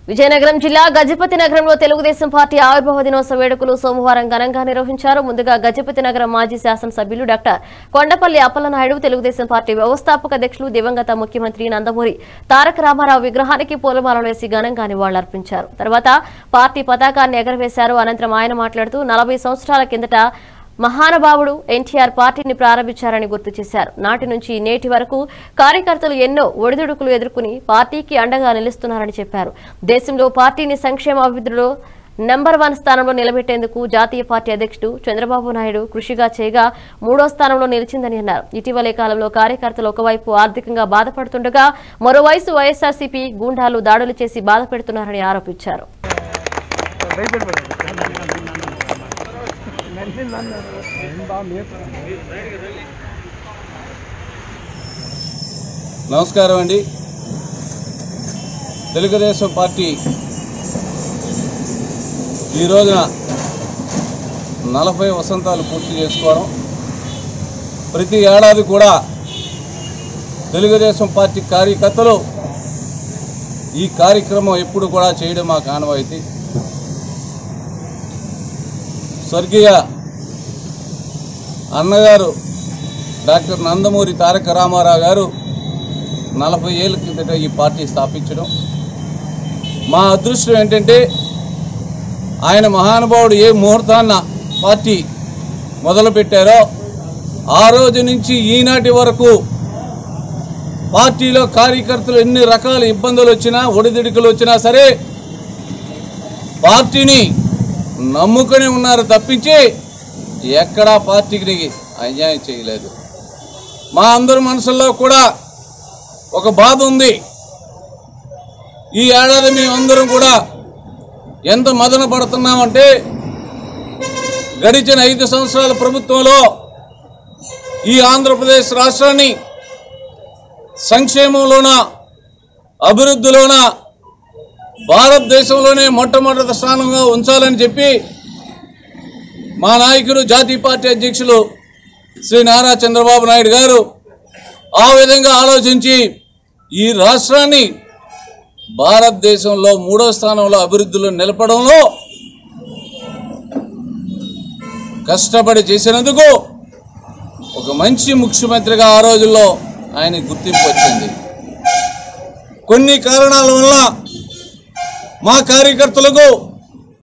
విజయనగరం జిల్లా గజపతి నగరంలో తెలుగుదేశం పార్టీ ఆవిర్భావ దినోత్సవ వేడుకలు సోమవారం ఘనంగా నిర్వహించారు ముందుగా గజపతి నగరం మాజీ శాసనసభ్యులు డాక్టర్ కొండపల్లి అప్పలనాయుడు తెలుగుదేశం పార్టీ వ్యవస్థాపక అధ్యక్షులు దివంగత ముఖ్యమంత్రి నందమూరి తారక రామారావు విగ్రహానికి పూలమాలలు వేసి ఘనంగా నివాళులర్పించారు తర్వాత పార్టీ పతాకాన్ని ఎగరవేశారు అనంతరం ఆయన మాట్లాడుతూ నలభై సంవత్సరాల కిందట మహానుభావుడు ఎన్టీఆర్ పార్టీని ప్రారంభించారని గుర్తు చేశారు నాటి నుంచి నేటి వరకు కార్యకర్తలు ఎన్నో ఒడిదుడుకులు ఎదుర్కొని పార్టీకి అండగా నిలుస్తున్నారని చెప్పారు దేశంలో పార్టీని సంక్షేమ అభివృద్ధిలో నెంబర్ వన్ స్థానంలో నిలబెట్టేందుకు జాతీయ పార్టీ అధ్యక్షుడు చంద్రబాబు నాయుడు కృషిగా చేయగా మూడో స్థానంలో నిలిచిందని అన్నారు ఇటీవలే కాలంలో కార్యకర్తలు ఒకవైపు ఆర్థికంగా బాధపడుతుండగా మరోవైపు వైఎస్ఆర్సీపీ గూండాలు దాడులు చేసి బాధపెడుతున్నారని ఆరోపించారు నమస్కారం అండి తెలుగుదేశం పార్టీ ఈ రోజున నలభై వసంతాలు పూర్తి చేసుకోవడం ప్రతి ఏడాది కూడా తెలుగుదేశం పార్టీ కార్యకర్తలు ఈ కార్యక్రమం ఎప్పుడు కూడా చేయడం మా కానవాయితీ స్వర్గీయ అన్నగారు డాక్టర్ నందమూరి తారక రామారావు గారు నలభై ఏళ్ళ కిందట ఈ పార్టీ స్థాపించడం మా అదృష్టం ఏంటంటే ఆయన మహానుభావుడు ఏ ముహూర్తాన్న పార్టీ మొదలుపెట్టారో ఆ రోజు నుంచి ఈనాటి వరకు పార్టీలో కార్యకర్తలు ఎన్ని రకాల ఇబ్బందులు వచ్చినా ఒడిదుడుకులు వచ్చినా సరే పార్టీని నమ్ముకొని ఉన్నారు తప్పించి ఎక్కడా పార్టీకి అన్యాయం చేయలేదు మా అందరి మనసుల్లో కూడా ఒక బాధ ఉంది ఈ ఏడాది మేమందరం కూడా ఎంత మదన పడుతున్నామంటే గడిచిన ఐదు సంవత్సరాల ప్రభుత్వంలో ఈ ఆంధ్రప్రదేశ్ రాష్ట్రాన్ని సంక్షేమంలోన అభివృద్ధిలోన భారతదేశంలోనే మొట్టమొదటి స్థానంగా ఉంచాలని చెప్పి మా నాయకుడు జాతీయ పార్టీ అధ్యక్షులు శ్రీ నారా చంద్రబాబు నాయుడు గారు ఆ విధంగా ఆలోచించి ఈ రాష్ట్రాన్ని భారతదేశంలో మూడో స్థానంలో అభివృద్ధిలో నిలపడంలో కష్టపడి చేసినందుకు ఒక మంచి ముఖ్యమంత్రిగా ఆ రోజుల్లో ఆయన గుర్తింపు వచ్చింది కొన్ని కారణాల వల్ల మా కార్యకర్తలకు